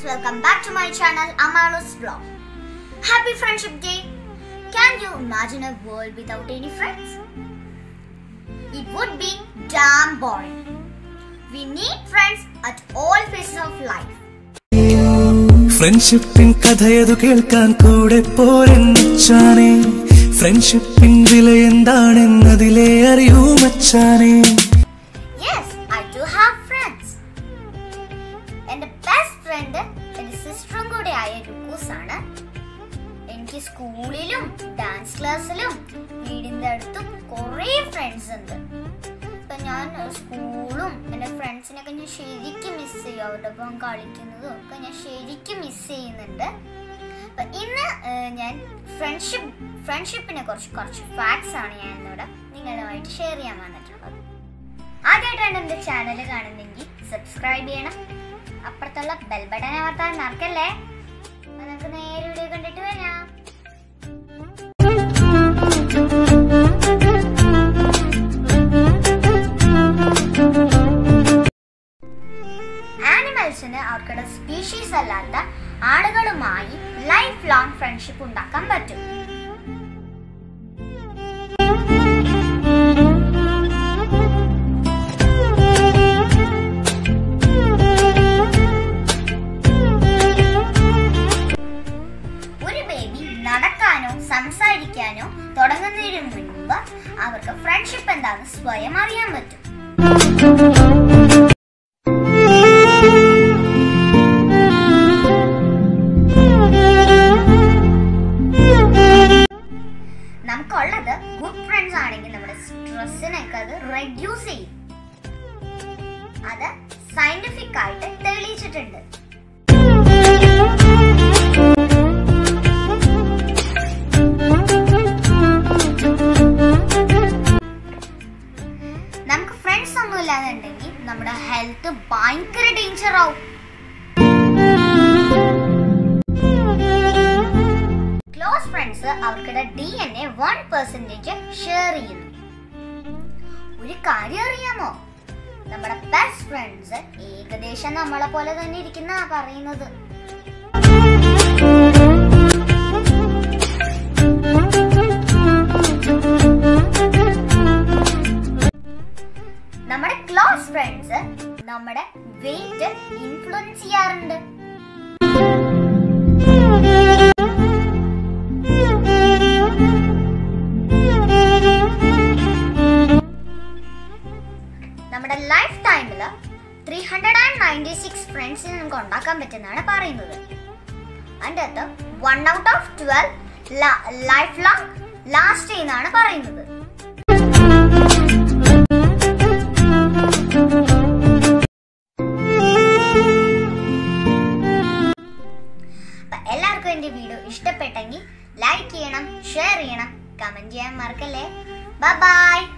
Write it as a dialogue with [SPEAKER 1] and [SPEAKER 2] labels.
[SPEAKER 1] welcome back to my channel Amalu's Vlog. Happy Friendship Day! Can you imagine a world without any friends? It would be damn boring. We need friends at all phases of life.
[SPEAKER 2] ഫ്രണ്ട്ഷിപ്പിൻ കഥയതു കേൾക്കാൻ കൂടെ പോരെന്നച്ചാനെ ഫ്രണ്ട്ഷിപ്പിൻ വില എന്താണെന്നതിലെ അറിയൂ മച്ചാനെ
[SPEAKER 1] Yes, I do have friends. എൻ്റെ best friend എൻ്റെ സിസ്റ്ററും കൂടെ ആയ രുക്കൂസ് ആണ് എനിക്ക് സ്കൂളിലും ഡാൻസ് ക്ലാസ്സിലും വീടിൻ്റെ അടുത്തും കുറേ ഫ്രണ്ട്സ് ഉണ്ട് ഇപ്പൊ ഞാൻ സ്കൂളും എൻ്റെ ഫ്രണ്ട്സിനൊക്കെ ഞാൻ ശരിക്കും മിസ് ചെയ്യും അവരുടെ ഒപ്പം കളിക്കുന്നതും ഒക്കെ ഞാൻ ശരിക്കും മിസ് ചെയ്യുന്നുണ്ട് അപ്പൊ ഇന്ന് ഏഹ്, ഞാൻ ഫ്രണ്ട്ഷിപ്പ് ഫ്രണ്ട്ഷിപ്പിനെ കുറിച്ച് കുറച്ച് ഫാക്ട്സ് ആണ് ഞാൻ ഇന്നിവിടെ നിങ്ങളുമായിട്ട് ഷെയർ ചെയ്യാൻ വന്നിട്ടുള്ളത് ആദ്യമായിട്ടാണ് എൻ്റെ ചാനൽ കാണുന്നെങ്കിൽ സബ്സ്ക്രൈബ് ചെയ്യണം അപ്പുറത്തുള്ള ബെൽ ബട്ടൺ അമർത്താൻ മറക്കല്ലേ അപ്പൊ നമുക്ക് നേരെ വീഡിയോ കണ്ടിട്ട് വരാം ആനിമൽസിന് അവർക്കുടെ സ്പീഷീസ് അല്ലാത്ത ആളുകളുമായി ലൈഫ് ലോങ് ഫ്രണ്ട്ഷിപ്പ് ഉണ്ടാക്കാൻ പറ്റും ഒരു ബേബി നടക്കാനോ സംസാരിക്കാനോ തുടങ്ങുന്നതിന് മുൻപ് അവർക്ക് ഫ്രണ്ട്ഷിപ്പ് എന്താണെന്ന് സ്വയം അറിയാൻ പറ്റും നമുക്കുള്ളത് ഗുഡ് ഫ്രണ്ട്സ് ആണെങ്കിൽ നമ്മുടെ സ്ട്രെസ്സിനൊക്കെ അത് റെഡ്യൂസ് ചെയ്യും അത് സയന്റിഫിക് ആയിട്ട് തെളിയിച്ചിട്ടുണ്ട് നമുക്ക് ഫ്രണ്ട്സ് ഒന്നും ഇല്ലാന്നുണ്ടെങ്കിൽ നമ്മുടെ ഹെൽത്ത് ഭയങ്കര ഡേഞ്ചർ ആവും ക്ലോസ് ഫ്രണ്ട്സ് അവർക്കിടെ D N A one percentage share ചെയ്യുന്നു ഒരു കാര്യം അറിയാമോ നമ്മുടെ ബെസ്റ്റ് ഫ്രണ്ട്സ് ഏകദേശം നമ്മളെ പോലെ തന്നെ ഇരിക്കുന്ന പറയുന്നത് നമ്മുടെ ക്ലോസ് ഫ്രണ്ട്സ് നമ്മുടെ വെയിറ്റ് ഇൻഫ്ലുവൻസ് ചെയ്യാറുണ്ട് നമ്മുടെ ലൈഫ് ടൈമിൽ three hundred and ninety six ഫ്രണ്ട്സിനെ നമുക്ക് ഉണ്ടാക്കാൻ പറ്റുന്നതാണ് പറയുന്നത് അതിൻ്റെ അകത്ത് one out of twelve life long last ചെയ്യുന്നതാണ് പറയുന്നത് അപ്പൊ എല്ലാവർക്കും എൻ്റെ വീഡിയോ ഇഷ്ടപ്പെട്ടെങ്കിൽ ലൈക്ക് ചെയ്യണം ഷെയർ ചെയ്യണം കമന്റ് ചെയ്യാൻ മറക്കല്ലേ ബൈ